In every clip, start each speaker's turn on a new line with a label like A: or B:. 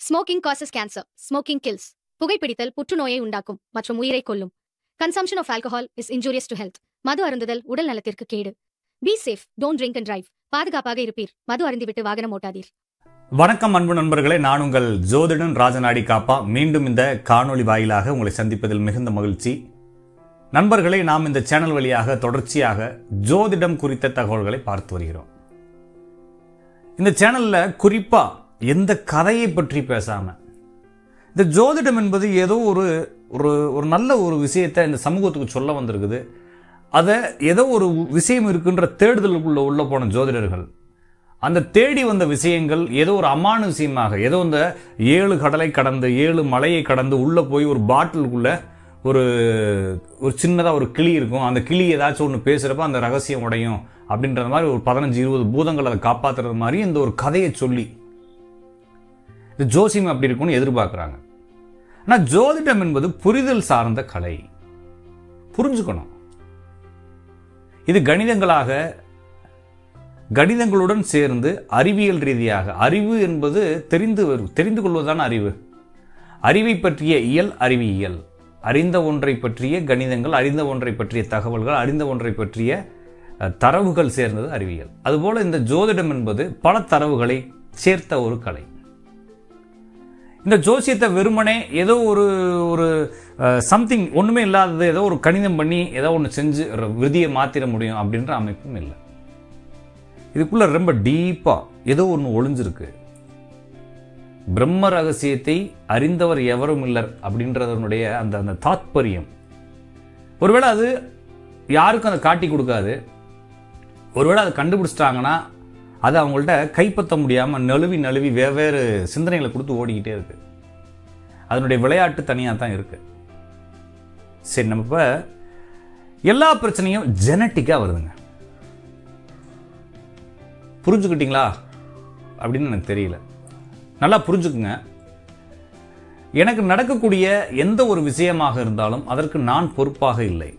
A: smoking causes cancer smoking kills புகைப்பிடித்தல் புற்றுநோயை உண்டாக்கும் மற்றும் உயிரை கொல்லும் consumption of alcohol is injurious to health மது அருந்துதல் உடல் நலத்திற்கு கேடு be safe don't drink and drive பாதுகாப்பாக இருப்பீர் மது அருந்திவிட்டு வாகனம் ஓட்டாதீர்
B: வணக்கம் அன்பு நண்பர்களே நான் உங்கள் ஜோதிடன் ராஜநாடி காப்பா மீண்டும் இந்த காணொளி வாயிலாக உங்களை சந்திப்பதில் மிகுந்த மகிழ்ச்சி நண்பர்களே நாம் இந்த சேனல் வழியாக தொடர்ச்சியாக ஜோதிடம் குறித்த தகவல்களை பார்த்து வருகிறோம் இந்த சேனல்ல குறிப்பா எந்த கதையை பற்றி பேசாம இந்த ஜோதிடம் என்பது ஏதோ ஒரு ஒரு ஒரு நல்ல ஒரு விஷயத்தை இந்த சமூகத்துக்கு சொல்ல வந்திருக்குது அதை ஏதோ ஒரு விஷயம் இருக்குன்ற தேடுதலுக்குள்ள உள்ள போன ஜோதிடர்கள் அந்த தேடி வந்த விஷயங்கள் ஏதோ ஒரு அமான விஷயமாக ஏதோ இந்த ஏழு கடலை கடந்து ஏழு மலையை கடந்து உள்ள போய் ஒரு பாட்டிலுக்குள்ள ஒரு ஒரு சின்னதாக ஒரு கிளி இருக்கும் அந்த கிளி ஏதாச்சும் ஒன்று பேசுகிறப்ப அந்த ரகசியம் உடையும் அப்படின்றது மாதிரி ஒரு பதினஞ்சு இருபது பூதங்கள் அதை காப்பாற்றுறது மாதிரி இந்த ஒரு கதையை சொல்லி இந்த ஜோசியம் அப்படி இருக்கும்னு எதிர்பார்க்குறாங்க ஆனால் ஜோதிடம் என்பது புரிதல் சார்ந்த கலை புரிஞ்சுக்கணும் இது கணிதங்களாக கணிதங்களுடன் சேர்ந்து அறிவியல் ரீதியாக அறிவு என்பது தெரிந்து வரு- தெரிந்து கொள்வதுதான் அறிவு அறிவை பற்றிய இயல் அறிவியல் அறிந்த ஒன்றை பற்றிய கணிதங்கள் அறிந்த ஒன்றை பற்றிய தகவல்கள் அறிந்த ஒன்றை பற்றிய அஹ், தரவுகள் சேர்ந்தது அறிவியல் அதுபோல இந்த ஜோதிடம் என்பது பல தரவுகளை சேர்த்த ஒரு கலை இந்த ஜோசியத்தை வெறுமனே ஏதோ ஒரு ஒரு சம்திங் ஒன்றுமே இல்லாதது ஏதோ ஒரு கணிதம் பண்ணி ஏதோ ஒன்று செஞ்சு ஒரு விதியை மாற்றிட முடியும் அப்படின்ற அமைப்பும் இல்லை இதுக்குள்ள ரொம்ப டீப்பா ஏதோ ஒன்று ஒளிஞ்சிருக்கு பிரம்ம ரகசியத்தை அறிந்தவர் எவரும் இல்லர் அப்படின்றதனுடைய அந்த அந்த தாத்பரியம் ஒருவேளை அது யாருக்கும் அதை காட்டி கொடுக்காது ஒருவேளை அதை கண்டுபிடிச்சிட்டாங்கன்னா அது அவங்கள்ட்ட கைப்பற்ற முடியாமல் நழுவி நழுவி வெவ்வேறு சிந்தனைகளை கொடுத்து ஓடிக்கிட்டே இருக்கு அதனுடைய விளையாட்டு தனியாக தான் இருக்கு சரி நம்ம இப்போ எல்லா பிரச்சனையும் ஜெனட்டிக்காக வருதுங்க புரிஞ்சுக்கிட்டீங்களா அப்படின்னு எனக்கு தெரியல நல்லா புரிஞ்சுக்குங்க எனக்கு நடக்கக்கூடிய எந்த ஒரு விஷயமாக இருந்தாலும் அதற்கு நான் பொறுப்பாக இல்லை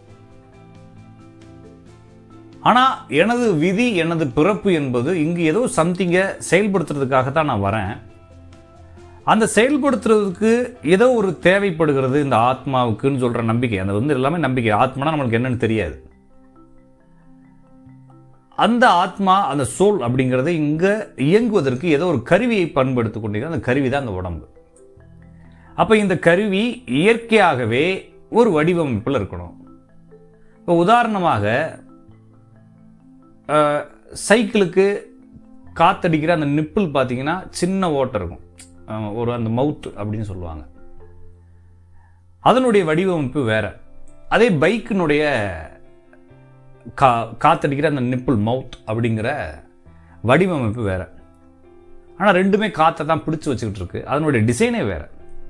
B: ஆனா எனது விதி எனது பிறப்பு என்பது இங்கு ஏதோ சம்திங்கை செயல்படுத்துறதுக்காக தான் நான் வரேன் அந்த செயல்படுத்துறதுக்கு ஏதோ ஒரு தேவைப்படுகிறது இந்த ஆத்மாவுக்குன்னு சொல்ற நம்பிக்கை அந்த வந்து எல்லாமே நம்பிக்கை ஆத்மானா நம்மளுக்கு என்னன்னு தெரியாது அந்த ஆத்மா அந்த சோல் அப்படிங்கிறது இங்க இயங்குவதற்கு ஏதோ ஒரு கருவியை பயன்படுத்திக் கொண்டிருக்க அந்த கருவி தான் அந்த உடம்பு அப்ப இந்த கருவி இயற்கையாகவே ஒரு வடிவமைப்பில் இருக்கணும் இப்போ உதாரணமாக அஹ், சைக்கிளுக்கு காத்தடிக்கிற அந்த நிப்பிள் பார்த்தீங்கன்னா சின்ன ஓட்டை இருக்கும் அஹ், ஒரு அந்த மவுத் அப்படின்னு சொல்லுவாங்க அதனுடைய வடிவமைப்பு வேற அதே பைக்கினுடைய கா காத்தடிக்கிற அந்த நிப்பிள் மவுத் அப்படிங்கிற வடிவமைப்பு வேற ஆனால் ரெண்டுமே காற்றை தான் பிடிச்சு வச்சுக்கிட்டு இருக்கு அதனுடைய டிசைனே வேற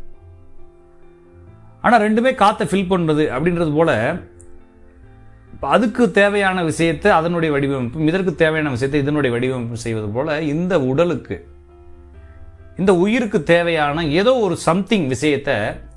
B: ஆனால் ரெண்டுமே காற்றை ஃபில் பண்ணுறது அப்படின்றது போல இப்ப அதுக்கு தேவையான விஷயத்தை அதனுடைய வடிவமைப்பு இதற்கு தேவையான விஷயத்தை இதனுடைய வடிவமைப்பு செய்வது போல இந்த உடலுக்கு இந்த உயிருக்கு தேவையான ஏதோ ஒரு சம்திங் விஷயத்தை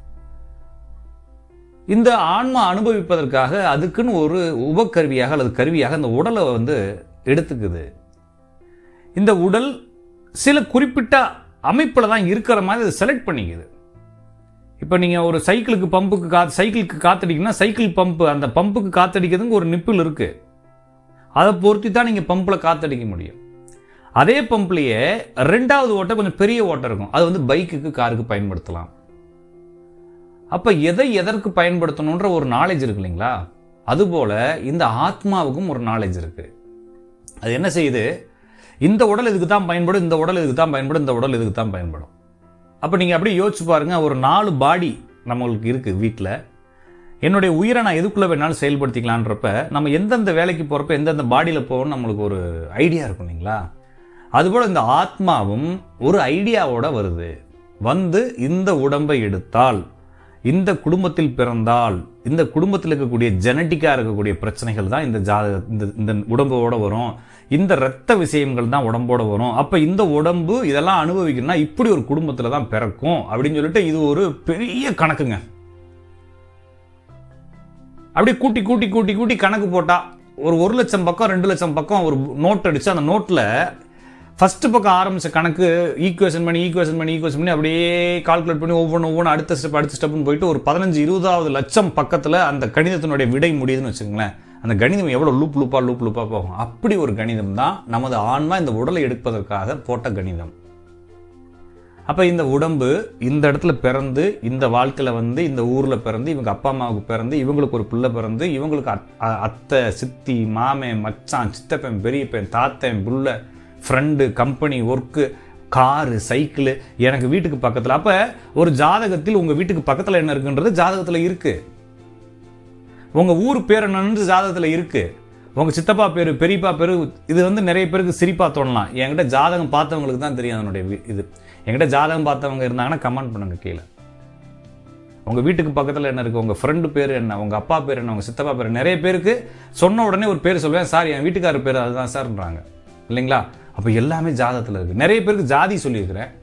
B: இந்த ஆன்மா அனுபவிப்பதற்காக அதுக்குன்னு ஒரு உபக்கருவியாக அல்லது கருவியாக அந்த உடலை வந்து எடுத்துக்குது இந்த உடல் சில குறிப்பிட்ட அமைப்பில் தான் இருக்கிற மாதிரி அதை செலக்ட் பண்ணிக்குது இப்போ நீங்கள் ஒரு சைக்கிளுக்கு பம்புக்கு கா சைக்கிளுக்கு காத்தடிக்கணும்னா சைக்கிள் பம்பு அந்த பம்புக்கு காத்தடிக்கிறதுக்கு ஒரு நிப்பிள் இருக்கு அதை பொருத்தி தான் நீங்கள் பம்பில் காத்தடிக்க முடியும் அதே பம்ப்லேயே ரெண்டாவது ஓட்டை கொஞ்சம் பெரிய ஓட்டை இருக்கும் அது வந்து பைக்குக்கு காருக்கு பயன்படுத்தலாம் அப்ப எதை எதற்கு பயன்படுத்தணுன்ற ஒரு நாலேஜ் இருக்கு இல்லைங்களா அதுபோல இந்த ஆத்மாவுக்கும் ஒரு நாலேஜ் இருக்கு அது என்ன செய்யுது இந்த உடல் இதுக்கு தான் பயன்படும் இந்த உடல் இதுக்கு தான் பயன்படும் இந்த உடல் இதுக்கு தான் பயன்படும் அப்ப நீங்க அப்படியே யோசிச்சு பாருங்க ஒரு நாலு பாடி நம்மளுக்கு இருக்கு வீட்டில் என்னுடைய உயிரை நான் எதுக்குள்ள வேணாலும் செயல்படுத்திக்கலான்றப்ப நம்ம எந்தெந்த வேலைக்கு போறப்ப எந்தெந்த பாடியில் போகணும்னு நம்மளுக்கு ஒரு ஐடியா இருக்கும் இல்லைங்களா அதுபோல் இந்த ஆத்மாவும் ஒரு ஐடியாவோட வருது வந்து இந்த உடம்பை எடுத்தால் இந்த குடும்பத்தில் பிறந்தால் இந்த குடும்பத்தில் இருக்கக்கூடிய ஜெனட்டிக்காக இருக்கக்கூடிய பிரச்சனைகள் தான் இந்த ஜாத இந்த இந்த உடம்போட வரும் இந்த இரத்த விஷயங்கள் தான் உடம்போட வரும் அப்ப இந்த உடம்பு இதெல்லாம் அனுபவிக்கணும்னா இப்படி ஒரு குடும்பத்தில் தான் பிறக்கும் அப்படின்னு சொல்லிட்டு இது ஒரு பெரிய கணக்குங்க அப்படியே கூட்டி கூட்டி கூட்டி கூட்டி கணக்கு போட்டா ஒரு ஒரு லட்சம் பக்கம் ரெண்டு லட்சம் பக்கம் ஒரு நோட் அடிச்சு அந்த நோட்டில் ஃபர்ஸ்ட் பக்கம் ஆரம்பிச்ச கணக்கு ஈக்குவேஷன் பண்ணி ஈக்குவேஷன் பண்ணி ஈக்குவேஷன் பண்ணி அப்படியே கால்குலேட் பண்ணி ஒவ்வொன்று ஒவ்வொன்று அடுத்த ஸ்டெப் அடுத்த ஸ்டெப்னு போயிட்டு ஒரு பதினஞ்சு இருபதாவது லட்சம் பக்கத்தில் அந்த கணிதத்தினுடைய விடை முடியுதுன்னு வச்சுக்கோங்களேன் அந்த கணிதம் எவ்வளோ லூப் லூப்பா லூப் லூப்பா போகும் அப்படி ஒரு கணிதம் தான் நமது ஆன்மா இந்த உடலை எடுப்பதற்காக போட்ட கணிதம் அப்போ இந்த உடம்பு இந்த இடத்துல பிறந்து இந்த வாழ்க்கையில் வந்து இந்த ஊரில் பிறந்து இவங்க அப்பா அம்மாவுக்கு பிறந்து இவங்களுக்கு ஒரு பிள்ளை பிறந்து இவங்களுக்கு அத்- அ- அத்தை சித்தி மாமன் மச்சான் சித்தப்பன் பெரியப்பன் தாத்தன் புள்ள friend company work car cycle எனக்கு வீட்டுக்கு பக்கத்தில் அப்போ ஒரு ஜாதகத்தில் உங்கள் வீட்டுக்கு பக்கத்தில் என்ன இருக்குன்றது ஜாதகத்தில் இருக்குது உங்கள் ஊர் பேர் என்னன்னு ஜாதகத்தில் இருக்குது உங்கள் சித்தப்பா பேர் பெரியப்பா பேர் இது வந்து நிறைய பேருக்கு சிரிப்பாக தோணலாம் என்கிட்ட ஜாதகம் பார்த்தவங்களுக்கு தான் தெரியும் அதனுடைய வி- இது என்கிட்ட ஜாதகம் பார்த்தவங்க இருந்தாங்கன்னா கமெண்ட் பண்ணுங்க கீழே உங்கள் வீட்டுக்கு பக்கத்தில் என்ன இருக்குது உங்கள் ஃப்ரெண்டு பேர் என்ன உங்கள் அப்பா பேர் என்ன உங்கள் சித்தப்பா பேர் நிறைய பேருக்கு சொன்ன உடனே ஒரு பேர் சொல்லுவேன் சார் என் வீட்டுக்காரர் பேர் அதுதான் சார்ன்றாங்க இல்லைங்களா அப்போ எல்லாமே ஜாதகத்தில் இருக்குது நிறைய பேருக்கு ஜாதி சொல்லியிருக்கிறேன்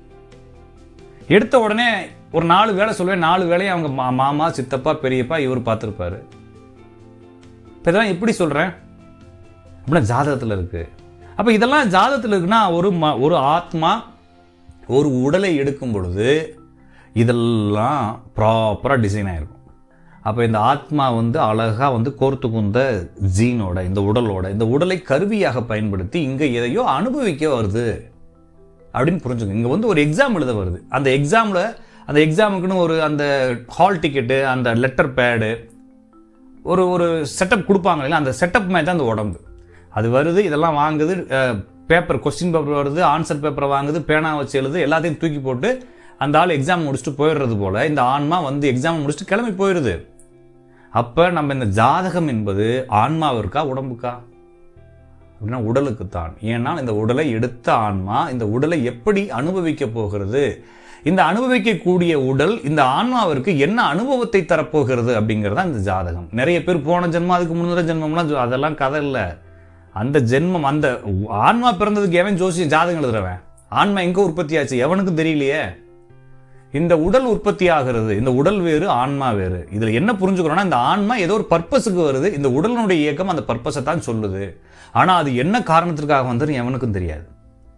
B: எடுத்த உடனே ஒரு நாலு வேலை சொல்லுவேன் நாலு வேலையை அவங்க மா- மாமா சித்தப்பா பெரியப்பா இவர் பார்த்துருப்பாரு இப்போ இதெல்லாம் எப்படி சொல்கிறேன் அப்படின்னா ஜாதகத்தில் இருக்கு அப்போ இதெல்லாம் ஜாதகத்தில் இருக்குன்னா ஒரு ம ஒரு ஆத்மா ஒரு உடலை எடுக்கும் பொழுது இதெல்லாம் ப்ராப்பராக டிசைன் ஆயிருக்கும் அப்போ இந்த ஆத்மா வந்து அழகாக வந்து கோர்த்து குந்த ஜீனோட இந்த உடலோட இந்த உடலை கருவியாக பயன்படுத்தி இங்கே எதையோ அனுபவிக்க வருது அப்படின்னு புரிஞ்சுங்க இங்கே வந்து ஒரு எக்ஸாம் எழுத வருது அந்த எக்ஸாமில் அந்த எக்ஸாமுக்குன்னு ஒரு அந்த ஹால் டிக்கெட்டு அந்த லெட்டர் பேடு ஒரு ஒரு செட்டப் கொடுப்பாங்க இல்லையா அந்த செட்டப் மாதிரி தான் அந்த உடம்பு அது வருது இதெல்லாம் வாங்குது பேப்பர் கொஸ்டின் பேப்பர் வருது ஆன்சர் பேப்பரை வாங்குது பேனா வச்சு எழுது எல்லாத்தையும் தூக்கி போட்டு அந்த ஆள் எக்ஸாம் முடிச்சுட்டு போயிடுறது போல இந்த ஆன்மா வந்து எக்ஸாம் முடிச்சுட்டு கிளம்பி போயிடுது அப்போ நம்ம இந்த ஜாதகம் என்பது ஆன்மாவிற்கா உடம்புக்கா அப்படின்னா உடலுக்கு தான் ஏன்னா இந்த உடலை எடுத்த ஆன்மா இந்த உடலை எப்படி அனுபவிக்க போகிறது இந்த அனுபவிக்கக்கூடிய உடல் இந்த ஆன்மாவிற்கு என்ன அனுபவத்தை தரப்போகிறது அப்படிங்கிறது தான் இந்த ஜாதகம் நிறைய பேர் போன ஜென்மம் அதுக்கு முன்னர ஜென்மம்லாம் சொ- அதெல்லாம் கதை இல்லை அந்த ஜென்மம் அந்த ஆன்மா பிறந்ததுக்கு எவன் ஜோசியம் ஜாதகம் எழுதுறவன் ஆன்மா எங்க உற்பத்தி ஆச்சு எவனுக்கும் தெரியலையே இந்த உடல் உற்பத்தி ஆகிறது இந்த உடல் வேறு ஆன்மா வேறு இதுல என்ன புரிஞ்சுக்கிறோம்னா இந்த ஆன்மா ஏதோ ஒரு பர்பஸுக்கு வருது இந்த உடலினுடைய இயக்கம் அந்த பர்பஸை தான் சொல்லுது ஆனா அது என்ன காரணத்திற்காக வந்ததுன்னு எவனுக்கும் தெரியாது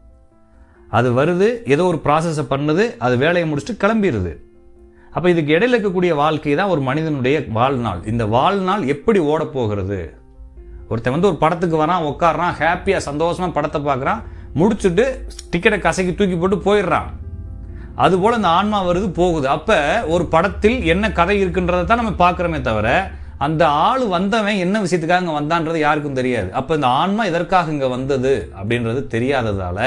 B: அது வருது ஏதோ ஒரு ப்ராசஸை பண்ணுது அது வேலையை முடிச்சுட்டு கிளம்பிடுது அப்போ இதுக்கு இடையில இருக்கக்கூடிய வாழ்க்கை தான் ஒரு மனிதனுடைய வாழ்நாள் இந்த வாழ்நாள் எப்படி ஓடப் போகிறது ஒருத்தன் வந்து ஒரு படத்துக்கு வரான் உட்காடுறான் ஹாப்பியாக சந்தோஷமாக படத்தை பார்க்குறான் முடிச்சுட்டு டிக்கெட்டை கசக்கி தூக்கி போட்டு போயிடுறான் அதுபோல் இந்த ஆன்மா வருது போகுது அப்போ ஒரு படத்தில் என்ன கதை இருக்குன்றதை தான் நம்ம பார்க்குறோமே தவிர அந்த ஆள் வந்தவன் என்ன விஷயத்துக்காக இங்கே வந்தான்றது யாருக்கும் தெரியாது அப்போ இந்த ஆன்மா எதற்காக இங்கே வந்தது அப்படின்றது தெரியாததால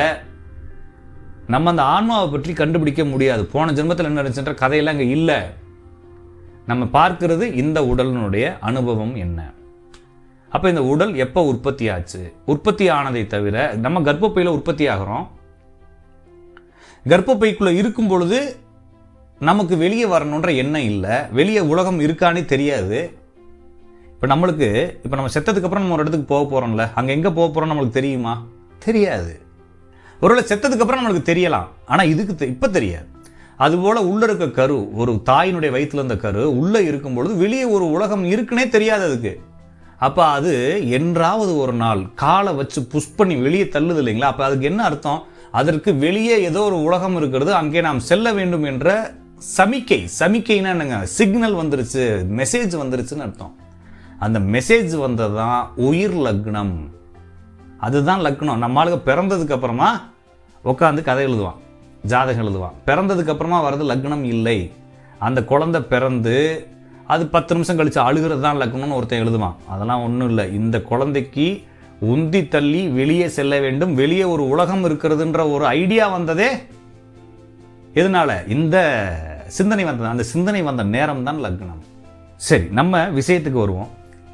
B: நம்ம அந்த ஆன்மாவை பற்றி கண்டுபிடிக்க முடியாது போன ஜென்மத்தில் என்ன இருந்துச்சுன்ற கதையெல்லாம் இங்கே இல்லை நம்ம பார்க்கிறது இந்த உடலினுடைய அனுபவம் என்ன அப்போ இந்த உடல் எப்போ உற்பத்தி ஆச்சு உற்பத்தி ஆனதை தவிர நம்ம கர்ப்பப்பையில் உற்பத்தி ஆகிறோம் கர்ப்பப்பைக்குள்ள இருக்கும் பொழுது நமக்கு வெளியே வரணுன்ற எண்ணம் இல்லை வெளியே உலகம் இருக்கானே தெரியாது இப்போ நம்மளுக்கு இப்போ நம்ம செத்ததுக்கு அப்புறம் நம்ம ஒரு இடத்துக்கு போக போகிறோம்ல அங்கே எங்கே போக போகிறோம் நம்மளுக்கு தெரியுமா தெரியாது ஒருவேளை செத்ததுக்கு அப்புறம் நம்மளுக்கு தெரியலாம் ஆனால் இதுக்கு தெ- இப்போ தெரியாது அதுபோல் உள்ள இருக்க கரு ஒரு தாயினுடைய வயிற்றுல இருந்த கரு உள்ளே இருக்கும் பொழுது வெளியே ஒரு உலகம் இருக்குன்னே தெரியாது அதுக்கு அப்போ அது என்றாவது ஒரு நாள் காலை வச்சு புஷ் பண்ணி வெளியே தள்ளுது இல்லைங்களா அப்போ அதுக்கு என்ன அர்த்தம் அதற்கு வெளியே ஏதோ ஒரு உலகம் இருக்கிறது அங்கே நாம் செல்ல வேண்டும் என்ற சமிக்கை சமிக்கைனா என்னங்க சிக்னல் வந்துருச்சு மெசேஜ் வந்துருச்சுன்னு அர்த்தம் அந்த மெசேஜ் வந்தது தான் உயிர் லக்னம் அதுதான் லக்னம் நம்ம ஆளுங்க பிறந்ததுக்கு அப்புறமா உட்காந்து கதை எழுதுவான் ஜாதகம் எழுதுவான் பிறந்ததுக்கு அப்புறமா வர்றது லக்னம் இல்லை அந்த குழந்தை பிறந்து அது பத்து நிமிஷம் கழிச்சு அழுகிறது தான் லக்னம்னு ஒருத்தன் எழுதுவான் அதெல்லாம் ஒன்றும் இல்லை இந்த குழந்தைக்கு உந்தி தள்ளி வெளியே செல்ல வேண்டும் வெளியே ஒரு உலகம் இருக்கிறதுன்ற ஒரு ஐடியா வந்ததே எதனால இந்த சிந்தனை வந்தது அந்த சிந்தனை வந்த நேரம் தான் லக்னம் சரி நம்ம விஷயத்துக்கு வருவோம்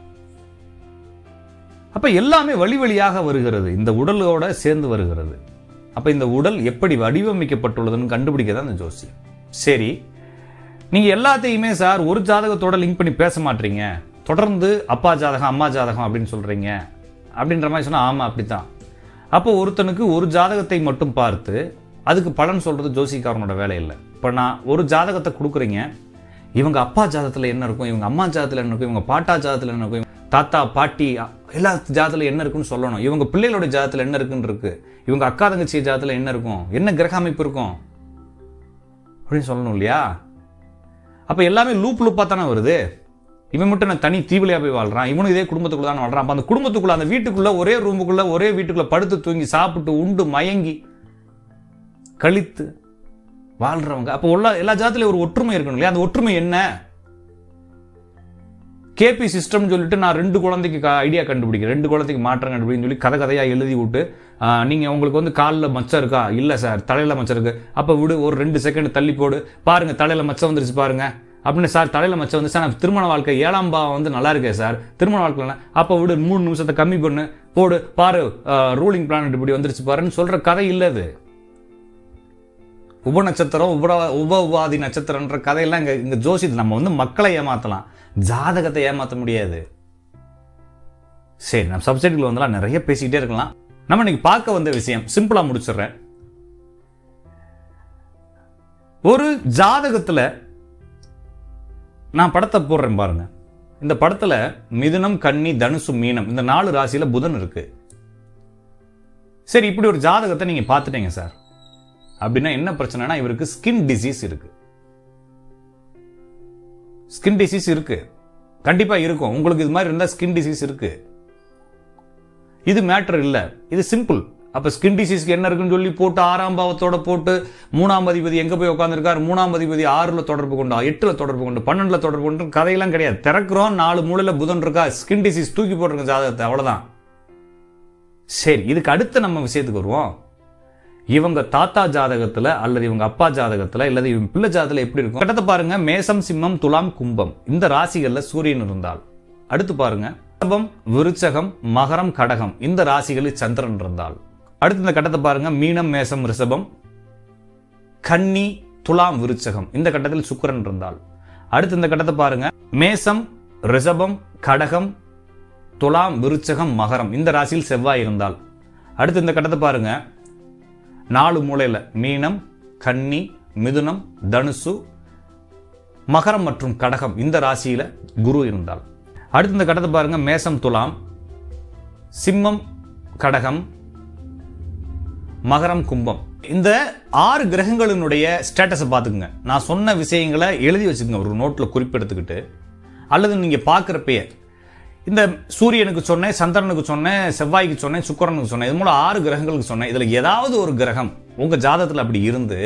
B: அப்ப எல்லாமே வழி வழியாக வருகிறது இந்த உடலோட சேர்ந்து வருகிறது அப்ப இந்த உடல் எப்படி வடிவமைக்கப்பட்டுள்ளதுன்னு கண்டுபிடிக்க தான் இந்த ஜோசியம் சரி நீங்க எல்லாத்தையுமே சார் ஒரு ஜாதகத்தோட லிங்க் பண்ணி பேச மாட்டீங்க தொடர்ந்து அப்பா ஜாதகம் அம்மா ஜாதகம் அப்படின்னு சொல்றீங்க அப்படின்ற மாதிரி சொன்னா ஆமா அப்படித்தான் அப்போ ஒருத்தனுக்கு ஒரு ஜாதகத்தை மட்டும் பார்த்து அதுக்கு பலன் சொல்றது ஜோசிக்காரனோட வேலை இல்லை இப்போ நான் ஒரு ஜாதகத்தை கொடுக்குறீங்க இவங்க அப்பா ஜாதகத்தில் என்ன இருக்கும் இவங்க அம்மா ஜாதகத்தில் என்ன இருக்கும் இவங்க பாட்டா ஜாதகத்தில் என்ன இருக்கும் தாத்தா பாட்டி அ- எல்லா ஜாதகத்தில் என்ன இருக்குன்னு சொல்லணும் இவங்க பிள்ளைகளோட ஜாதகத்தில் என்ன இருக்குன்னு இருக்கு இவங்க அக்கா தங்கச்சி ஜாதத்தில் என்ன இருக்கும் என்ன கிரக அமைப்பு இருக்கும் அப்படின்னு சொல்லணும் இல்லையா அப்போ எல்லாமே லூப் லூப்பாக தானே வருது இவன் மட்டும் நான் தனி தீவிலையாக போய் வாழ்றான் இவனும் இதே குடும்பத்துக்குள்ள தான் வாழ்றான் அப்போ அந்த குடும்பத்துக்குள்ள அந்த வீட்டுக்குள்ள ஒரே ரூமுக்குள்ள ஒரே வீட்டுக்குள்ள படுத்து தூங்கி சாப்பிட்டு உண்டு மயங்கி கழித்து வாழ்றவங்க அப்போ உள்ள எல்லா ஜாதத்துலையும் ஒரு ஒற்றுமை இருக்கணும் இல்லையா அந்த ஒற்றுமை என்ன கேபி சிஸ்டம் சொல்லிட்டு நான் ரெண்டு குழந்தைக்கு ஐடியா கண்டுபிடிக்கிறேன் ரெண்டு குழந்தைக்கு மாற்றம் கண்டுபிடின்னு சொல்லி கதை கதையாக எழுதி விட்டு ஆஹ், நீங்க உங்களுக்கு வந்து காலில் மச்சம் இருக்கா இல்லை சார் தலையில மச்சம் இருக்கு அப்போ விடு ஒரு ரெண்டு செகண்ட் தள்ளி போடு பாருங்க தலையில மச்சம் வந்துருச்சு பாருங்க அப்படின்னு சார் தலையில மச்சம் வந்து சார் நான் திருமண வாழ்க்கை ஏழாம் பாவம் வந்து நல்லா இருக்கே சார் திருமண வாழ்க்கையில் அப்போ விடு மூணு நிமிஷத்தை கம்மி பண்ணு போடு பாரு ரூலிங் பிளானட் இப்படி வந்துருச்சு பாருன்னு சொல்ற கதை இல்லை அது உப நட்சத்திரம் உப உப உபாதி நட்சத்திரம்ன்ற கதையெல்லாம் இங்க இங்க ஜோசியத்தில் நம்ம வந்து மக்களை ஏமாத்தலாம் ஜாதகத்தை ஏமாத்த முடியாது சரி நம்ம சப்ஜெக்ட்ல வந்தெல்லாம் நிறைய பேசிக்கிட்டே இருக்கலாம் நம்ம இன்னைக்கு பார்க்க வந்த விஷயம் சிம்பிளா முடிச்சிடுறேன் ஒரு ஜாதகத்துல நான் படத்தை போடுறேன் பாருங்க இந்த படத்துல மிதுனம் கன்னி தனுசு மீனம் இந்த நாலு ராசியில புதன் இருக்கு சரி இப்படி ஒரு ஜாதகத்தை நீங்க பார்த்துட்டீங்க சார் அப்படின்னா என்ன பிரச்சனைனா இவருக்கு ஸ்கின் டிசீஸ் இருக்கு ஸ்கின் டிசீஸ் இருக்கு கண்டிப்பா இருக்கும் உங்களுக்கு இது மாதிரி இருந்தா ஸ்கின் டிசீஸ் இருக்கு இது மேட்டர் இல்ல இது சிம்பிள் அப்ப ஸ்கின் டிசீஸ்க்கு என்ன இருக்குன்னு சொல்லி போட்டு ஆறாம் பாவத்தோட போட்டு மூணாம் அதிபதி எங்க போய் உட்காந்துருக்காரு மூணாம் அதிபதி ஆறுல தொடர்பு கொண்டா எட்டுல தொடர்பு கொண்டு பன்னெண்டுல தொடர்பு கொண்டு கதையெல்லாம் கிடையாது திறக்கிறோம் நாலு மூலையில புதன் இருக்கா ஸ்கின் டிசீஸ் தூக்கி போட்டிருக்க ஜாதகத்தை அவ்வளவுதான் சரி இதுக்கு அடுத்து நம்ம விஷயத்துக்கு வருவோம் இவங்க தாத்தா ஜாதகத்துல அல்லது இவங்க அப்பா ஜாதகத்துல இல்லது இவங்க பிள்ளை ஜாதகத்துல எப்படி இருக்கும் கட்டத்தை பாருங்க மேசம் சிம்மம் துலாம் கும்பம் இந்த ராசிகள்ல சூரியன் இருந்தால் அடுத்து பாருங்க ரிஷபம் விருச்சகம் மகரம் கடகம் இந்த ராசிகளில் சந்திரன் இருந்தால் அடுத்து இந்த கட்டத்தை பாருங்க மீனம் மேசம் ரிஷபம் கன்னி துலாம் விருச்சகம் இந்த கட்டத்தில் சுக்கிரன் இருந்தால் அடுத்து இந்த கட்டத்தை பாருங்க மேசம் ரிஷபம் கடகம் துலாம் விருச்சகம் மகரம் இந்த ராசியில் செவ்வாய் இருந்தால் அடுத்து இந்த கட்டத்தை பாருங்க நாலு மூலையில் மீனம் கன்னி மிதுனம் தனுசு மகரம் மற்றும் கடகம் இந்த ராசியில குரு இருந்தால் அடுத்து இந்த கட்டத்தை பாருங்க மேசம் துலாம் சிம்மம் கடகம் மகரம் கும்பம் இந்த ஆறு கிரகங்களினுடைய ஸ்டேட்டஸை பார்த்துக்குங்க நான் சொன்ன விஷயங்களை எழுதி வச்சுக்கோங்க ஒரு நோட்டில் குறிப்பெடுத்துக்கிட்டு அல்லது நீங்கள் பார்க்குறப்பயே இந்த சூரியனுக்கு சொன்னேன் சந்திரனுக்கு சொன்னேன் செவ்வாய்க்கு சொன்னேன் சுக்கிரனுக்கு சொன்னேன் இது மூலம் ஆறு கிரகங்களுக்கு சொன்னேன் இதில் ஏதாவது ஒரு கிரகம் உங்கள் ஜாதகத்தில் அப்படி இருந்து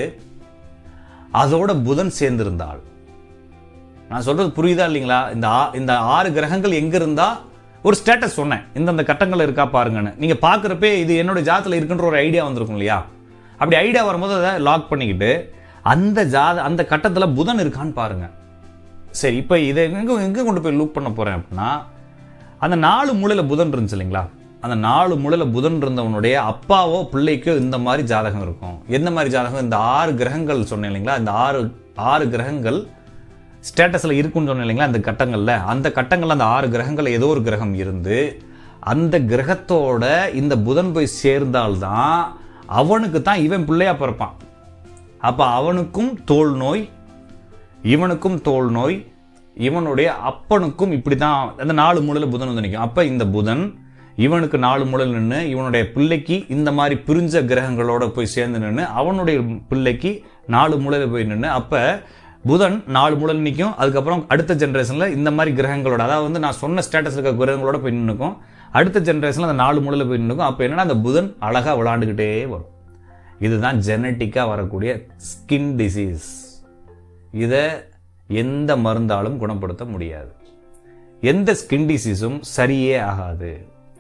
B: அதோட புதன் சேர்ந்திருந்தால் நான் சொல்றது புரியுதா இல்லைங்களா இந்த ஆ- இந்த ஆறு கிரகங்கள் எங்க இருந்தா ஒரு ஸ்டேட்டஸ் சொன்னேன் இந்தந்த கட்டங்கள் இருக்கா பாருங்கன்னு நீங்க பாக்குறப்பே இது என்னோட ஜாதத்துல இருக்குன்ற ஒரு ஐடியா வந்திருக்கும் இல்லையா அப்படி ஐடியா வரும்போது அதை லாக் பண்ணிக்கிட்டு அந்த ஜாத அந்த கட்டத்துல புதன் இருக்கான்னு பாருங்க சரி இப்போ இதை எங்க எங்க கொண்டு போய் லூப் பண்ண போறேன் அப்படின்னா அந்த நாலு மூலையில புதன் இருந்துச்சு இல்லைங்களா அந்த நாலு மூலையில புதன் இருந்தவனுடைய அப்பாவோ பிள்ளைக்கோ இந்த மாதிரி ஜாதகம் இருக்கும் எந்த மாதிரி ஜாதகம் இந்த ஆறு கிரகங்கள் சொன்னேன் இல்லைங்களா இந்த ஆறு ஆறு கிரகங்கள் ஸ்டேட்டஸில் இருக்குன்னு சொன்னேன் இல்லைங்களா அந்த கட்டங்களில் அந்த கட்டங்களில் அந்த ஆறு கிரகங்கள் ஏதோ ஒரு கிரகம் இருந்து அந்த கிரகத்தோட இந்த புதன் போய் சேர்ந்தால்தான் அவனுக்கு தான் இவன் பிள்ளையா பிறப்பான் அப்போ அவனுக்கும் தோல் நோய் இவனுக்கும் தோல் நோய் இவனுடைய அப்பனுக்கும் இப்படி தான் அந்த நாலு மூலையில் புதன் வந்து நிற்கும் அப்போ இந்த புதன் இவனுக்கு நாலு மூலையில் நின்று இவனுடைய பிள்ளைக்கு இந்த மாதிரி பிரிஞ்ச கிரகங்களோட போய் சேர்ந்து நின்று அவனுடைய பிள்ளைக்கு நாலு மூலையில் போய் நின்று அப்போ புதன் நாலு மூலையில் நிற்கும் அதுக்கப்புறம் அடுத்த ஜென்ரேஷனில் இந்த மாதிரி கிரகங்களோட அதாவது வந்து நான் சொன்ன ஸ்டேட்டஸ் இருக்க கிரகங்களோட போய் நின்றுக்கும் அடுத்த ஜென்ரேஷனில் அந்த நாலு மூலையில் போய் நின்றுக்கும் அப்போ என்னன்னா அந்த புதன் அழகாக விளாண்டுக்கிட்டே வரும் இதுதான் ஜெனட்டிக்காக வரக்கூடிய ஸ்கின் டிசீஸ் இதை எந்த மருந்தாலும் குணப்படுத்த முடியாது எந்த ஸ்கின் டிசீஸும் சரியே ஆகாது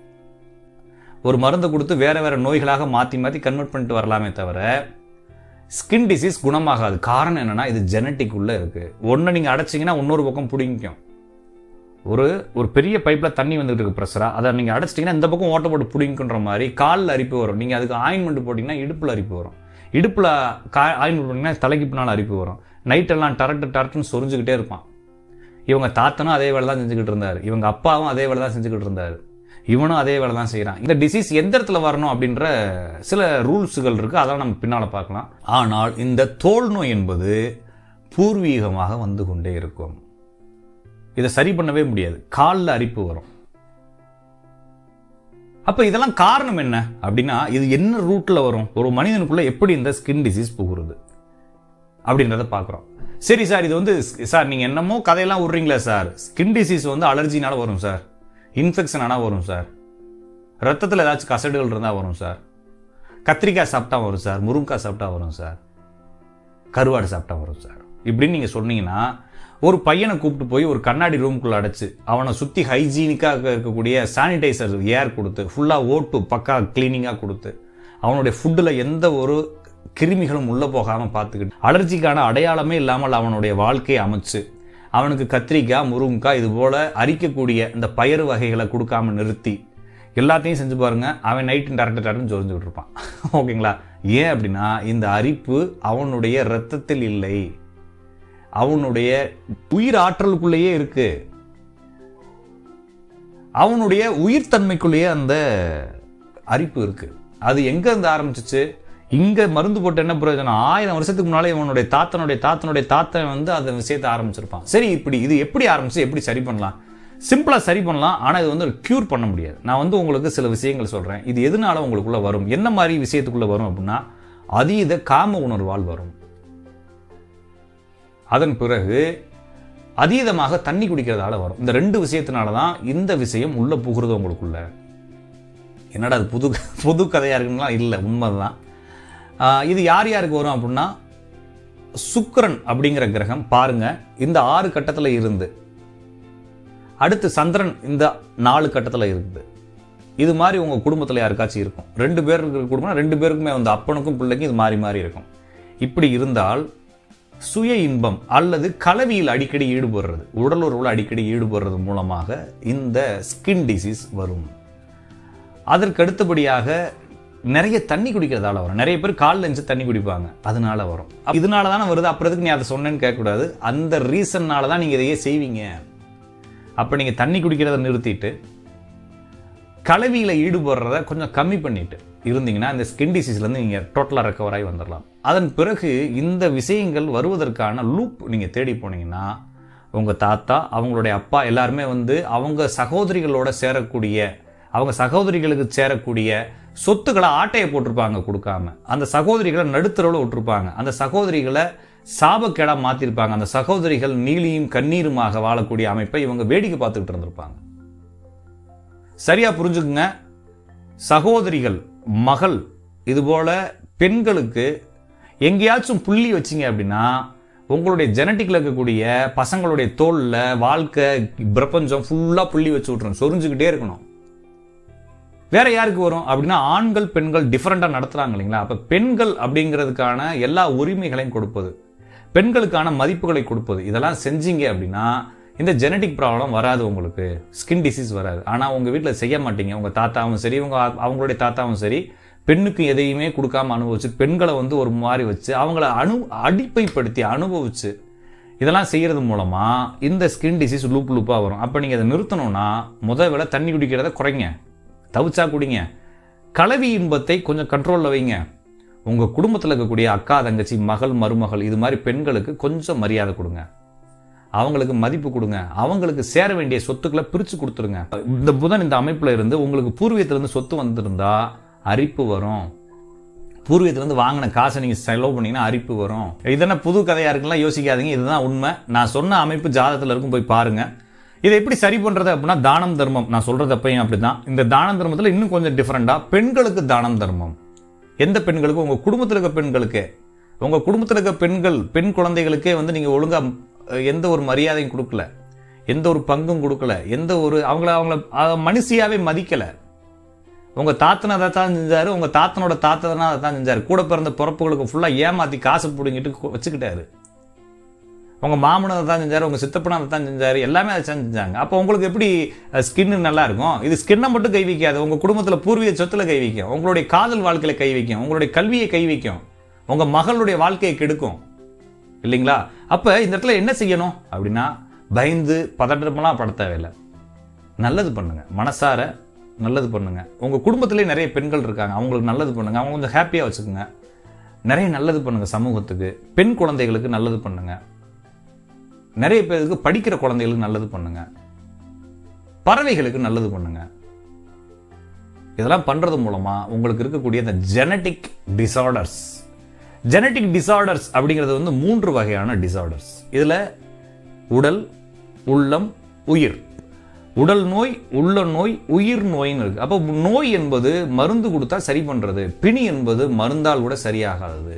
B: ஒரு மருந்தை கொடுத்து வேற வேற நோய்களாக மாற்றி மாற்றி கன்வெர்ட் பண்ணிட்டு வரலாமே தவிர ஸ்கின் டிசீஸ் குணமாகாது காரணம் என்னன்னா இது ஜெனட்டிக் உள்ள இருக்கு ஒன்று நீங்கள் அடைச்சிங்கன்னா இன்னொரு பக்கம் பிடிக்கும் ஒரு ஒரு பெரிய பைப்பில் தண்ணி வந்துட்டு இருக்கு ப்ரெஷராக அதை நீங்கள் அடைச்சிட்டிங்கன்னா இந்த பக்கம் ஓட்ட போட்டு பிடிங்கின்ற மாதிரி காலில் அரிப்பு வரும் நீங்கள் அதுக்கு ஆயின்மெண்ட் போட்டிங்கன்னா இடுப்பில் அரிப்பு வரும் இடுப்பில் கா ஆயின்மெண்ட் போட்டிங்கன்னா தலைக்கு பின்னால் அரிப்பு வரும் நைட்டெல்லாம் டரட்டு டரட்டுன்னு சொரிஞ்சுக்கிட்டே இருப்பான் இவங்க தாத்தனும் அதே வேலை தான் செஞ்சுக்கிட்டு இருந்தார் இவங்க அப்பாவும் அதே வேலை தான் செஞ்சுக்கிட்டு இருந்தார் இவனும் அதே வேலை தான் செய்கிறான் இந்த டிசீஸ் எந்த இடத்துல வரணும் அப்படின்ற சில ரூல்ஸுகள் இருக்குது அதெல்லாம் நம்ம பின்னால் பார்க்கலாம் ஆனால் இந்த தோல் நோய் என்பது பூர்வீகமாக வந்து கொண்டே இருக்கும் இதை சரி பண்ணவே முடியாது காலில் அரிப்பு வரும் அப்ப இதெல்லாம் காரணம் என்ன அப்படின்னா இது என்ன ரூட்ல வரும் ஒரு மனிதனுக்குள்ள எப்படி இந்த ஸ்கின் டிசீஸ் புகுறது அப்படின்றத பார்க்குறோம் சரி சார் இது வந்து சார் நீங்கள் என்னமோ கதையெல்லாம் விட்றீங்களே சார் ஸ்கின் டிசீஸ் வந்து அலர்ஜினால வரும் சார் இன்ஃபெக்ஷன் ஆனால் வரும் சார் ரத்தத்தில் ஏதாச்சும் கசடுகள் இருந்தால் வரும் சார் கத்திரிக்காய் சாப்பிட்டா வரும் சார் முருங்கைக்காய் சாப்பிட்டா வரும் சார் கருவாடு சாப்பிட்டா வரும் சார் இப்படின்னு நீங்கள் சொன்னீங்கன்னா ஒரு பையனை கூப்பிட்டு போய் ஒரு கண்ணாடி ரூம்குள்ளே அடைச்சு அவனை சுற்றி ஹைஜீனிக்காக இருக்கக்கூடிய சானிடைசர் ஏர் கொடுத்து ஃபுல்லாக ஓட்டு பக்கா க்ளீனிங்காக கொடுத்து அவனுடைய ஃபுட்டில் எந்த ஒரு கிருமிகளும் உள்ளே போகாமல் பார்த்துக்கிட்டு அலர்ஜிக்கான அடையாளமே இல்லாமல் அவனுடைய வாழ்க்கையை அமைச்சு அவனுக்கு கத்திரிக்காய் முருங்கைக்காய் இது போல அரிக்கக்கூடிய இந்த பயிறு வகைகளை கொடுக்காம நிறுத்தி எல்லாத்தையும் செஞ்சு பாருங்க அவன் நைட்டு டரட்டு டரட்டுன்னு சொரிஞ்சுக்கிட்டு இருப்பான் ஓகேங்களா ஏன் அப்படின்னா இந்த அரிப்பு அவனுடைய இரத்தத்தில் இல்லை அவனுடைய உயிர் ஆற்றலுக்குள்ளேயே இருக்கு அவனுடைய உயிர் தன்மைக்குள்ளேயே அந்த அரிப்பு இருக்கு அது எங்க இருந்து ஆரம்பிச்சிச்சு இங்க மருந்து போட்டு என்ன பிரயோஜனம் ஆயிரம் வருஷத்துக்கு முன்னாலே இவனுடைய தாத்தனுடைய தாத்தனுடைய தாத்தன் வந்து அந்த விஷயத்தை ஆரம்பிச்சிருப்பான் சரி இப்படி இது எப்படி ஆரம்பிச்சு எப்படி சரி பண்ணலாம் சிம்பிளா சரி பண்ணலாம் ஆனா இது வந்து கியூர் பண்ண முடியாது நான் வந்து உங்களுக்கு சில விஷயங்கள் சொல்றேன் இது எதனால உங்களுக்குள்ள வரும் என்ன மாதிரி விஷயத்துக்குள்ள வரும் அப்படின்னா அதீத காம உணர்வால் வரும் அதன் பிறகு அதீதமாக தண்ணி குடிக்கிறதால வரும் இந்த ரெண்டு விஷயத்தினால தான் இந்த விஷயம் உள்ள புகுறது உங்களுக்குள்ள என்னடா அது புது புது கதையாக இருக்குன்னா இல்லை உண்மைதான் ஆஹ் இது யார் யாருக்கு வரும் அப்படின்னா சுக்கிரன் அப்படிங்கிற கிரகம் பாருங்க இந்த ஆறு கட்டத்தில் இருந்து அடுத்து சந்திரன் இந்த நாலு கட்டத்தில் இருக்குது இது மாதிரி உங்கள் குடும்பத்தில் யாருக்காச்சும் இருக்கும் ரெண்டு பேர் இருக்கிற குடும்பம் ரெண்டு பேருக்குமே வந்து அப்பனுக்கும் பிள்ளைக்கும் இது மாறி மாறி இருக்கும் இப்படி இருந்தால் சுய இன்பம் அல்லது கலவியில் அடிக்கடி ஈடுபடுறது உடல் உறவில் அடிக்கடி ஈடுபடுறது மூலமாக இந்த ஸ்கின் டிசீஸ் வரும் அதற்கு அடுத்தபடியாக நிறைய தண்ணி குடிக்கிறதால வரும் நிறைய பேர் காலில் இருந்துச்சு தண்ணி குடிப்பாங்க அதனால வரும் அப்ப இதனால தானே வருது அப்புறத்துக்கு நீ அதை சொன்னேன்னு கேட்கக்கூடாது அந்த ரீசன்னால தான் நீங்கள் இதையே செய்வீங்க அப்போ நீங்கள் தண்ணி குடிக்கிறத நிறுத்திட்டு கலவியில் ஈடுபடுறத கொஞ்சம் கம்மி பண்ணிட்டு இருந்தீங்கன்னா இந்த ஸ்கின் டிசீஸ்லேருந்து நீங்கள் டோட்டலாக ரெக்கவர் ஆகி வந்துடலாம் அதன் பிறகு இந்த விஷயங்கள் வருவதற்கான லூப் நீங்கள் தேடி போனீங்கன்னா உங்கள் தாத்தா அவங்களுடைய அப்பா எல்லாருமே வந்து அவங்க சகோதரிகளோட சேரக்கூடிய அவங்க சகோதரிகளுக்கு சேரக்கூடிய சொத்துக்களை ஆட்டையை போட்டிருப்பாங்க கொடுக்காம அந்த சகோதரிகளை நடுத்தரவில் விட்டுருப்பாங்க அந்த சகோதரிகளை சாபக்கேடா மாத்திருப்பாங்க அந்த சகோதரிகள் நீலியும் கண்ணீருமாக வாழக்கூடிய அமைப்பை இவங்க வேடிக்கை பார்த்துக்கிட்டு இருந்திருப்பாங்க சரியா புரிஞ்சுக்குங்க சகோதரிகள் மகள் இதுபோல பெண்களுக்கு எங்கேயாச்சும் புள்ளி வச்சீங்க அப்படின்னா உங்களுடைய ஜெனட்டிக்ல இருக்கக்கூடிய பசங்களுடைய தோல்ல வாழ்க்கை பிரபஞ்சம் ஃபுல்லா புள்ளி வச்சு விட்டுரும் சொரிஞ்சுக்கிட்டே இருக்கணும் வேற யாருக்கு வரும் அப்படின்னா ஆண்கள் பெண்கள் டிஃப்ரெண்டாக நடத்துறாங்க இல்லைங்களா அப்போ பெண்கள் அப்படிங்கிறதுக்கான எல்லா உரிமைகளையும் கொடுப்பது பெண்களுக்கான மதிப்புகளை கொடுப்பது இதெல்லாம் செஞ்சீங்க அப்படின்னா இந்த ஜெனட்டிக் ப்ராப்ளம் வராது உங்களுக்கு ஸ்கின் டிசீஸ் வராது ஆனால் உங்கள் வீட்டில் செய்ய மாட்டீங்க உங்கள் தாத்தாவும் சரி உங்க அவங்களுடைய தாத்தாவும் சரி பெண்ணுக்கு எதையுமே கொடுக்காம அனுபவிச்சு பெண்களை வந்து ஒரு மாதிரி வச்சு அவங்கள அனு அடிப்பைப்படுத்தி அனுபவிச்சு இதெல்லாம் செய்யறது மூலமா இந்த ஸ்கின் டிசீஸ் லூப் லூப்பாக வரும் அப்போ நீங்கள் அதை நிறுத்தணும்னா முத வேளை தண்ணி குடிக்கிறத குறைங்க தவிச்சா குடிங்க கலவி இன்பத்தை கொஞ்சம் கண்ட்ரோலில் வைங்க உங்கள் குடும்பத்தில் இருக்கக்கூடிய அக்கா தங்கச்சி மகள் மருமகள் இது மாதிரி பெண்களுக்கு கொஞ்சம் மரியாதை கொடுங்க அவங்களுக்கு மதிப்பு கொடுங்க அவங்களுக்கு சேர வேண்டிய சொத்துக்களை பிரித்து கொடுத்துருங்க இந்த புதன் இந்த அமைப்பில் இருந்து உங்களுக்கு பூர்வீகத்திலிருந்து சொத்து வந்திருந்தா அரிப்பு வரும் பூர்வீகத்திலேருந்து வாங்கின காசை நீங்கள் செலவு பண்ணீங்கன்னா அரிப்பு வரும் இதென்ன புது கதையாக இருக்குலாம் யோசிக்காதீங்க இதுதான் உண்மை நான் சொன்ன அமைப்பு ஜாதகத்தில் இருக்கும் போய் பாருங்க இதை எப்படி சரி பண்றது அப்படின்னா தானம் தர்மம் நான் சொல்றது அப்பையும் அப்படிதான் இந்த தானம் தர்மத்தில் இன்னும் கொஞ்சம் டிஃப்ரெண்டா பெண்களுக்கு தானம் தர்மம் எந்த பெண்களுக்கு உங்க குடும்பத்தில் இருக்க பெண்களுக்கு உங்க குடும்பத்தில் இருக்க பெண்கள் பெண் குழந்தைகளுக்கே வந்து நீங்க ஒழுங்கா அஹ், எந்த ஒரு மரியாதையும் கொடுக்கல எந்த ஒரு பங்கும் கொடுக்கல எந்த ஒரு அவங்கள அவங்கள அஹ், மனுஷியாவே மதிக்கல உங்க தாத்தனை அதை தான் செஞ்சாரு உங்க தாத்தனோட தாத்தனா அதை தான் செஞ்சாரு கூட பிறந்த பிறப்புகளுக்கு ஃபுல்லா ஏமாத்தி காசு பிடுங்கிட்டு கு- வச்சுக்கிட்டாரு உங்க மாமனும் அதை தான் செஞ்சாரு உங்க சித்தப்பனும் அதை தான் செஞ்சாரு எல்லாமே அதை தான் செஞ்சாங்க அப்போ உங்களுக்கு எப்படி ஸ்கின் நல்லா இருக்கும் இது ஸ்கின்னை மட்டும் கை வைக்காது உங்க குடும்பத்துல பூர்வீக சொத்துல கை வைக்கும் உங்களுடைய காதல் வாழ்க்கையில கை வைக்கும் உங்களுடைய கல்வியை கை வைக்கும் உங்க மகளுடைய வாழ்க்கையை கெடுக்கும் இல்லைங்களா அப்ப இந்த இடத்துல என்ன செய்யணும் அப்படின்னா பயந்து பதட்டமெல்லாம் பட தேவையில்லை நல்லது பண்ணுங்க மனசார நல்லது பண்ணுங்க உங்க குடும்பத்திலே நிறைய பெண்கள் இருக்காங்க அவங்களுக்கு நல்லது பண்ணுங்க அவங்க கொஞ்சம் ஹாப்பியா வச்சுக்கோங்க நிறைய நல்லது பண்ணுங்க சமூகத்துக்கு பெண் குழந்தைகளுக்கு நல்லது பண்ணுங்க நிறைய பேருக்கு படிக்கிற குழந்தைகளுக்கு நல்லது பண்ணுங்க பறவைகளுக்கு நல்லது பண்ணுங்க இதெல்லாம் பண்ணுறது மூலமாக உங்களுக்கு இருக்கக்கூடிய இந்த ஜெனட்டிக் டிசார்டர்ஸ் ஜெனட்டிக் டிசார்டர்ஸ் அப்படிங்கிறது வந்து மூன்று வகையான டிசார்டர்ஸ் இதில் உடல் உள்ளம் உயிர் உடல் நோய் உள்ள நோய் உயிர் நோயின்னு இருக்கு அப்போ நோய் என்பது மருந்து கொடுத்தா சரி பண்றது பிணி என்பது மருந்தால் கூட சரியாகாதது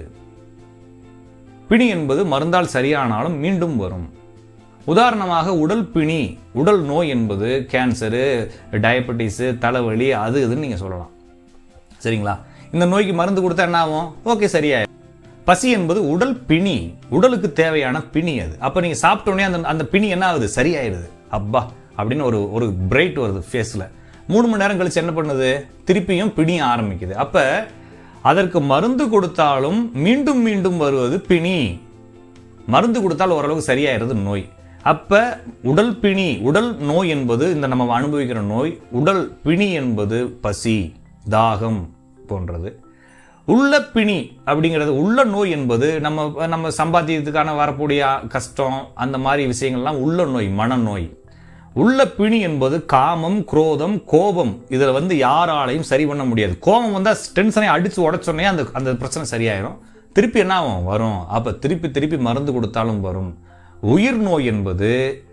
B: பிணி என்பது மருந்தால் சரியானாலும் மீண்டும் வரும் உதாரணமாக உடல் பிணி உடல் நோய் என்பது கேன்சரு டயபெட்டிஸு தலைவலி அது இதுன்னு நீங்கள் சொல்லலாம் சரிங்களா இந்த நோய்க்கு மருந்து கொடுத்தா என்ன ஆகும் ஓகே சரியாயிடும் பசி என்பது உடல் பிணி உடலுக்கு தேவையான பிணி அது அப்போ நீங்கள் சாப்பிட்டோன்னே அந்த அந்த பிணி என்ன ஆகுது சரியாயிடுது அப்பா அப்படின்னு ஒரு ஒரு பிரைட் வருது ஃபேஸில் மூணு மணி நேரம் கழிச்சு என்ன பண்ணுது திருப்பியும் பிணி ஆரம்பிக்குது அப்போ அதற்கு மருந்து கொடுத்தாலும் மீண்டும் மீண்டும் வருவது பிணி மருந்து கொடுத்தால் ஓரளவுக்கு சரியாயிருது நோய் அப்ப உடல் பிணி உடல் நோய் என்பது இந்த நம்ம அனுபவிக்கிற நோய் உடல் பிணி என்பது பசி தாகம் போன்றது உள்ள பிணி அப்படிங்கிறது உள்ள நோய் என்பது நம்ம நம்ம சம்பாத்தியத்துக்கான வரக்கூடிய கஷ்டம் அந்த மாதிரி விஷயங்கள்லாம் உள்ள நோய் மனநோய் உள்ள பிணி என்பது காமம் குரோதம் கோபம் இதில் வந்து யாராலையும் சரி பண்ண முடியாது கோபம் வந்தால் டென்ஷனை அடித்து உடச்சோடனே அந்த அந்த பிரச்சனை சரியாயிரும் திருப்பி என்ன ஆகும் வரும் அப்போ திருப்பி திருப்பி மருந்து கொடுத்தாலும் வரும் உயிர் நோய் என்பது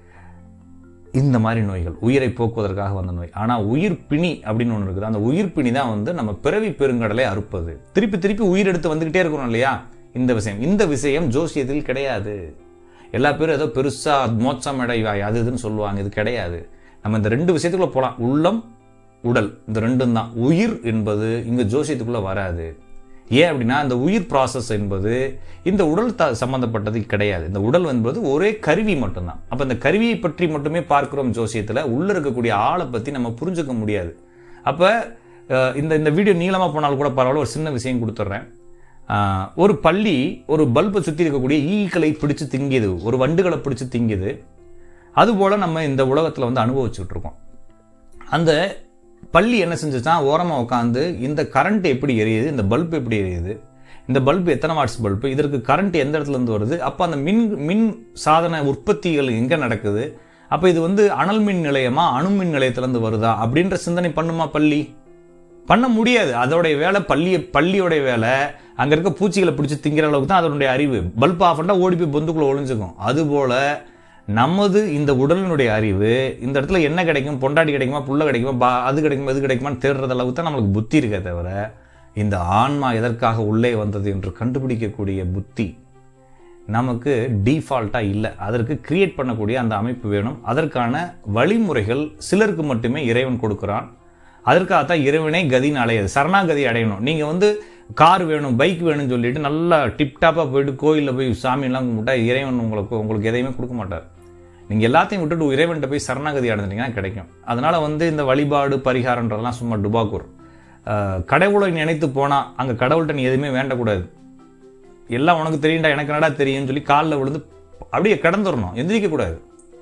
B: இந்த மாதிரி நோய்கள் உயிரை போக்குவதற்காக வந்த நோய் ஆனால் உயிர் பிணி அப்படின்னு ஒன்று இருக்குது அந்த உயிர் பிணி தான் வந்து நம்ம பிறவி பெருங்கடலை அறுப்பது திருப்பி திருப்பி உயிர் எடுத்து வந்துக்கிட்டே இருக்கிறோம் இல்லையா இந்த விஷயம் இந்த விஷயம் ஜோசியத்தில் கிடையாது எல்லா பேரும் ஏதோ பெருசா மோட்சம் அடை அது இதுன்னு சொல்லுவாங்க இது கிடையாது நம்ம இந்த ரெண்டு விஷயத்துக்குள்ள போகலாம் உள்ளம் உடல் இந்த ரெண்டும் தான் உயிர் என்பது இங்க ஜோசியத்துக்குள்ள வராது ஏன் அப்படின்னா இந்த உயிர் ப்ராசஸ் என்பது இந்த உடல் த சம்பந்தப்பட்டது கிடையாது இந்த உடல் என்பது ஒரே கருவி மட்டும்தான் அப்போ இந்த கருவியை பற்றி மட்டுமே பார்க்கிறோம் ஜோசியத்தில் உள்ள இருக்கக்கூடிய ஆளை பற்றி நம்ம புரிஞ்சுக்க முடியாது அப்போ இந்த இந்த வீடியோ நீளமாக போனாலும் கூட பரவாயில்ல ஒரு சின்ன விஷயம் கொடுத்துட்றேன் ஆஹ், ஒரு பள்ளி ஒரு பல்பை சுற்றி இருக்கக்கூடிய ஈக்களை பிடிச்சு திங்கிது ஒரு வண்டுகளை பிடிச்சு திங்குது அதுபோல் நம்ம இந்த உலகத்தில் வந்து அனுபவிச்சுட்டு இருக்கோம் அந்த பள்ளி என்ன செஞ்சுச்சான் ஓரமாக உட்காந்து இந்த கரண்ட் எப்படி எரியுது இந்த பல்ப் எப்படி எரியுது இந்த பல்ப் எத்தனை வாட்ஸ் பல்பு இதற்கு கரண்ட் எந்த இடத்துல இருந்து வருது அப்போ அந்த மின் மின் சாதன உற்பத்திகள் எங்கே நடக்குது அப்போ இது வந்து அனல் மின் நிலையமா அணு மின் நிலையத்திலேருந்து வருதா அப்படின்ற சிந்தனை பண்ணுமா பள்ளி பண்ண முடியாது அதோடைய வேலை பள்ளி பள்ளியோடைய வேலை அங்கே இருக்க பூச்சிகளை பிடிச்சி திங்கிற அளவுக்கு தான் அதனுடைய அறிவு பல்ப் ஆஃப் பண்ணால் ஓடி போய் பொந்துக்குள்ளே ஒளிஞ்சுக்கும் அதுபோல நமது இந்த உடலினுடைய அறிவு இந்த இடத்துல என்ன கிடைக்கும் பொண்டாட்டி கிடைக்குமா புள்ள கிடைக்குமா பா அது கிடைக்குமா இது கிடைக்குமான்னு தேடுறது அளவுக்கு தான் நம்மளுக்கு புத்தி இருக்கே தவிர இந்த ஆன்மா எதற்காக உள்ளே வந்தது என்று கண்டுபிடிக்கக்கூடிய புத்தி நமக்கு டீஃபால்ட்டாக இல்லை அதற்கு கிரியேட் பண்ணக்கூடிய அந்த அமைப்பு வேணும் அதற்கான வழிமுறைகள் சிலருக்கு மட்டுமே இறைவன் கொடுக்குறான் அதற்காகத்தான் இறைவனே கதின்னு அலையாது சரணாகதி அடையணும் நீங்கள் வந்து கார் வேணும் பைக் வேணும்னு சொல்லிட்டு நல்லா டிப்டாப்பாக போயிட்டு கோயிலில் போய் சாமியெல்லாம் கும்பிட்டா இறைவன் உங்களுக்கு உங்களுக்கு எதையுமே கொடுக்க மாட்டார் நீங்கள் எல்லாத்தையும் விட்டுட்டு இறைவன்கிட்ட போய் சரணாகதி அடைஞ்சிட்டிங்கன்னா கிடைக்கும் அதனால் வந்து இந்த வழிபாடு பரிகாரன்றதெல்லாம் சும்மா டுபாக்கூர் அஹ், கடவுளை நினைத்து போனால் அங்கே கடவுள்கிட்ட நீ எதுவுமே வேண்டக்கூடாது எல்லாம் உனக்கு தெரியும்டா எனக்கு என்னடா தெரியும்னு சொல்லி காலில் விழுந்து அப்படியே கிடந்துடணும் எந்திரிக்க கூடாது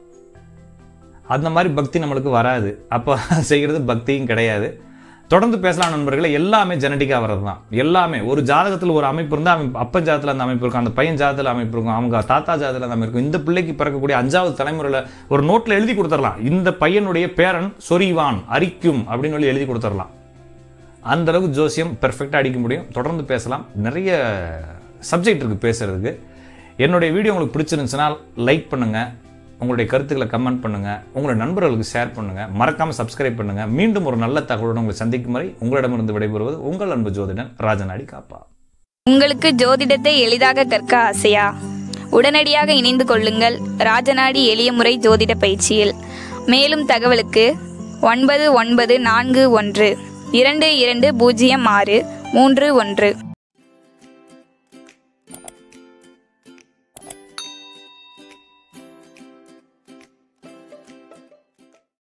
B: அந்த மாதிரி பக்தி நம்மளுக்கு வராது அப்போ செய்கிறது பக்தியும் கிடையாது தொடர்ந்து பேசலாம் நண்பர்களே எல்லாமே ஜெனட்டிக்காக வர்றது தான் எல்லாமே ஒரு ஜாதகத்தில் ஒரு அமைப்பு இருந்தால் அவன் அப்பன் ஜாதத்தில் அந்த அமைப்பு இருக்கும் அந்த பையன் ஜாதத்தில் அமைப்பு இருக்கும் அவங்க தாத்தா ஜாதத்தில் அந்த அமைப்பு இருக்கும் இந்த பிள்ளைக்கு பிறக்கக்கூடிய அஞ்சாவது தலைமுறையில் ஒரு நோட்டில் எழுதி கொடுத்துடலாம் இந்த பையனுடைய பேரன் சொரிவான் அரிக்கும் அப்படின்னு சொல்லி எழுதி கொடுத்துடலாம் அந்த அளவுக்கு ஜோசியம் பெர்ஃபெக்டாக அடிக்க முடியும் தொடர்ந்து பேசலாம் நிறைய சப்ஜெக்ட் இருக்குது பேசுறதுக்கு என்னுடைய வீடியோ உங்களுக்கு பிடிச்சிருந்துச்சுன்னா லைக் பண்ணுங்கள் உங்களுடைய கருத்துக்களை கமெண்ட் பண்ணுங்கள் உங்களுடைய நண்பர்களுக்கு ஷேர் பண்ணுங்கள் மறக்காமல் சப்ஸ்கிரைப் பண்ணுங்கள் மீண்டும் ஒரு நல்ல தகவலுடன் உங்களை சந்திக்கும் வரை உங்களிடமிருந்து விடைபெறுவது உங்கள் அன்பு ஜோதிடன் ராஜநாடி காப்பா
C: உங்களுக்கு ஜோதிடத்தை எளிதாக கற்க ஆசையா உடனடியாக இணைந்து கொள்ளுங்கள் ராஜநாடி எளிய முறை ஜோதிட பயிற்சியில் மேலும் தகவலுக்கு ஒன்பது ஒன்பது நான்கு ஒன்று இரண்டு இரண்டு பூஜ்ஜியம் ஆறு மூன்று ஒன்று